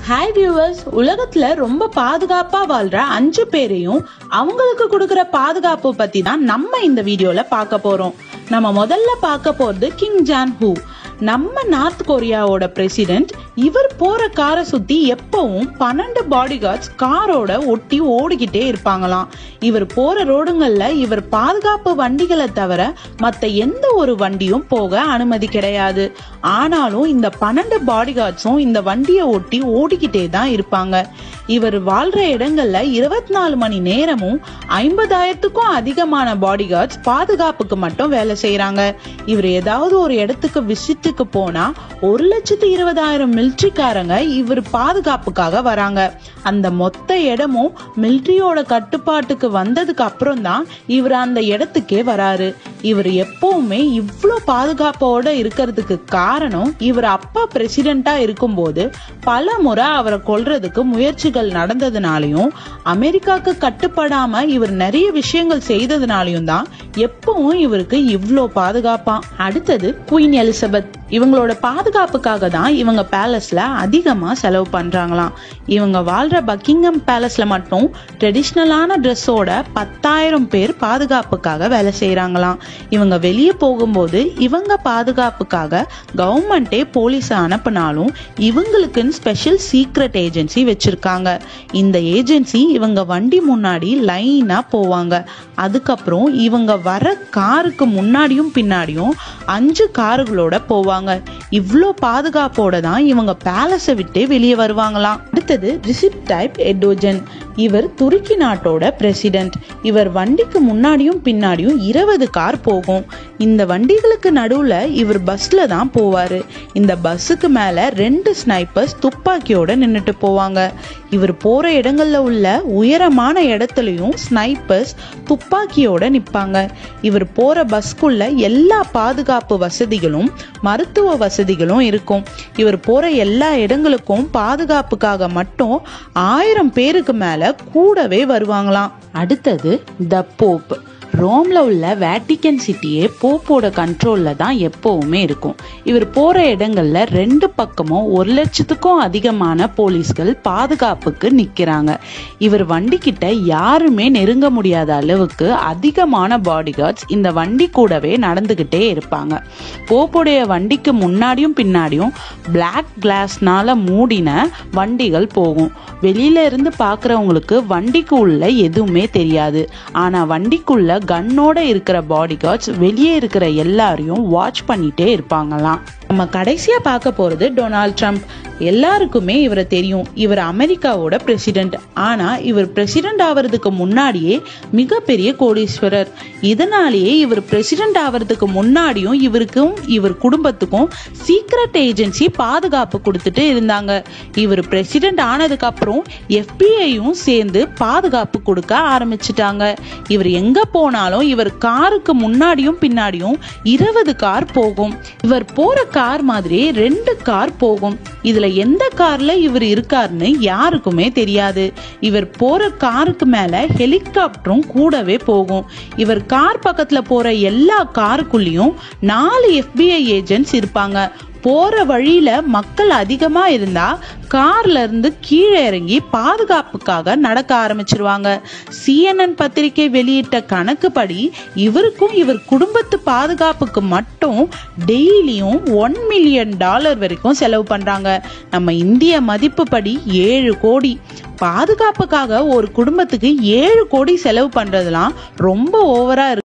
hi viewers உலகத்துல ரொம்ப பாதுகாப்பா வாழ்ற அஞ்சு பேரையும் அவங்களுக்கு கொடுக்கிற பாதுகாப்பு பத்தி தான் நம்ம இந்த வீடியோல பார்க்க போறோம் நம்ம முதல்ல பார்க்க போறது கிங் ஜான் ஹூ நம்ம நார்த் கொரியாவோட பிரசிடென்ட் இவர் போற காரை சுத்தி எப்பவும் பன்னெண்டு பாடி கார்ட்ஸ் காரோட ஒட்டி ஓடிக்கிட்டே இருப்பாங்களாம் இவர் போற ரோடுங்கள்ல இவர் பாதுகாப்பு வண்டிகளை தவிர மத்த எந்த ஒரு வண்டியும் போக அனுமதி கிடையாது ஆனாலும் இந்த பன்னெண்டு பாடி கார்ட்ஸும் இந்த வண்டியை ஒட்டி ஓடிக்கிட்டே தான் இருப்பாங்க இவர் வாழ்ற இடங்கள்ல இருபத்தி நாலு மணி நேரமும் ஐம்பதாயிரத்துக்கும் அதிகமான பாடி கார்ட்ஸ் பாதுகாப்புக்கு மட்டும் வேலை செய்யறாங்க இவர் ஏதாவது ஒரு இடத்துக்கு விசிட்டுக்கு போனா ஒரு லட்சத்து இருபதாயிரம் மிலிட்ரிக்காரங்க இவர் பாதுகாப்புக்காக வராங்க அந்த மொத்த இடமும் மிலிட்ரியோட கட்டுப்பாட்டுக்கு வந்ததுக்கு அப்புறம் தான் இவர் அந்த இடத்துக்கே வராரு இவர் எப்பவுமே இவ்ளோ பாதுகாப்போட இருக்கிறதுக்கு காரணம் இவர் அப்பா பிரசிடென்டா இருக்கும்போது பல முறை அவரை கொல்றதுக்கு முயற்சிகள் நடந்ததுனாலையும் அமெரிக்காக்கு கட்டுப்படாம இவர் நிறைய விஷயங்கள் செய்ததுனாலையும் தான் எப்பவும் இவருக்கு இவ்ளோ பாதுகாப்பான் அடுத்தது குயின் எலிசபெத் இவங்களோட பாதுகாப்புக்காக தான் இவங்க பேலஸ்ல அதிகமா செலவு பண்றாங்களாம் இவங்க வாழ்ற பக்கிங்ஹாம் பேலஸ்ல மட்டும் ட்ரெடிஷ்னலான ட்ரெஸ்ஸோட பத்தாயிரம் பேர் பாதுகாப்புக்காக வேலை செய்யறாங்களாம் இவங்க வெளியே போகும்போது இவங்க பாதுகாப்புக்காக கவர்மெண்டே போலீஸ் அனுப்பினாலும் இவங்களுக்குன்னு ஸ்பெஷல் சீக்ரெட் ஏஜென்சி வச்சிருக்காங்க இந்த ஏஜென்சி இவங்க வண்டி முன்னாடி லைனா போவாங்க அதுக்கப்புறம் இவங்க வர காருக்கு முன்னாடியும் பின்னாடியும் அஞ்சு காருகளோட போவாங்க இவ்ளோ பாதுகாப்போட தான் இவங்க பேலஸை விட்டே வெளியே வருவாங்களாம் அடுத்தது ரிசிப் டைப் எடோஜன் இவர் துருக்கி நாட்டோட பிரசிடென்ட் இவர் வண்டிக்கு முன்னாடியும் பின்னாடியும் இருபது கார் போகும் இந்த வண்டிகளுக்கு நடுவுல இவர் பஸ்ல தான் போவாரு இந்த பஸ்ஸுக்கு மேல ரெண்டு ஸ்னைப்பர்ஸ் துப்பாக்கியோட நின்னுட்டு போவாங்க இவர் போற இடங்கள்ல உள்ள உயரமான இடத்துலயும் ஸ்னைப்பர்ஸ் துப்பாக்கியோட நிப்பாங்க இவர் போற பஸ்க்குள்ள எல்லா பாதுகாப்பு வசதிகளும் மருத்துவ வசதிகளும் இருக்கும் இவர் போற எல்லா இடங்களுக்கும் பாதுகாப்புக்காக மட்டும் ஆயிரம் பேருக்கு மேல கூடவே வருவாங்களாம் அடுத்தது த போப் ரோம்ல உள்ள வேட்டிக்கன் சிட்டியே போப்போட கண்ட்ரோல்ல தான் எப்பவுமே இருக்கும் இவர் போற இடங்கள்ல ரெண்டு பக்கமும் ஒரு லட்சத்துக்கும் அதிகமான போலீஸ்கள் பாதுகாப்புக்கு நிக்கிறாங்க இவர் வண்டி கிட்ட யாருமே நெருங்க முடியாத அளவுக்கு அதிகமான பாடிகார்ட்ஸ் இந்த வண்டி கூடவே நடந்துகிட்டே இருப்பாங்க போப்போடைய வண்டிக்கு முன்னாடியும் பின்னாடியும் பிளாக் கிளாஸ்னால மூடின வண்டிகள் போகும் வெளியில இருந்து பாக்குறவங்களுக்கு வண்டிக்கு உள்ள எதுவுமே தெரியாது ஆனா வண்டிக்குள்ள கன்னோட இருக்கிற பாடி கார்ட்ஸ் வெளியே இருக்கிற எல்லாரையும் வாட்ச் பண்ணிட்டே இருப்பாங்களாம் நம்ம கடைசியா பார்க்க போறது டொனால்ட் ட்ரம்ப் எல்லாருக்குமே இவரை தெரியும் இவர் அமெரிக்காவோட பிரசிடென்ட் ஆனா இவர் பிரசிடென்ட் ஆவறதுக்கு முன்னாடியே மிகப்பெரிய கோடீஸ்வரர் இதனாலேயே இவர் பிரசிடென்ட் ஆவறதுக்கு முன்னாடியும் இவருக்கும் இவர் குடும்பத்துக்கும் சீக்ரெட் ஏஜென்சி பாதுகாப்பு கொடுத்துட்டு இருந்தாங்க இவர் பிரசிடென்ட் ஆனதுக்கு அப்புறம் எஃபிஐயும் சேர்ந்து பாதுகாப்பு கொடுக்க ஆரம்பிச்சிட்டாங்க இவர் எங்க போனாலும் இவர் காருக்கு முன்னாடியும் பின்னாடியும் இருபது கார் போகும் இவர் போற கார் மாதிரி ரெண்டு கார் போகும் இதுல எந்த கார்ல இவர் இருக்காருன்னு யாருக்குமே தெரியாது இவர் போற காருக்கு மேல ஹெலிகாப்டரும் கூடவே போகும் இவர் கார் பக்கத்துல போற எல்லா காருக்குள்ளயும் நாலு எஃபிஐ ஏஜென்ட்ஸ் இருப்பாங்க போற வழியில மக்கள் அதிகமா இருந்தா கார்ல இருந்து கீழே இறங்கி பாதுகாப்புக்காக நடக்க ஆரம்பிச்சிருவாங்க சிஎன்என் பத்திரிகை வெளியிட்ட கணக்குப்படி இவருக்கும் இவர் குடும்பத்து பாதுகாப்புக்கு மட்டும் டெய்லியும் ஒன் மில்லியன் டாலர் வரைக்கும் செலவு பண்றாங்க நம்ம இந்திய மதிப்புப்படி ஏழு கோடி பாதுகாப்புக்காக ஒரு குடும்பத்துக்கு ஏழு கோடி செலவு பண்றதுலாம் ரொம்ப ஓவரா இருக்கு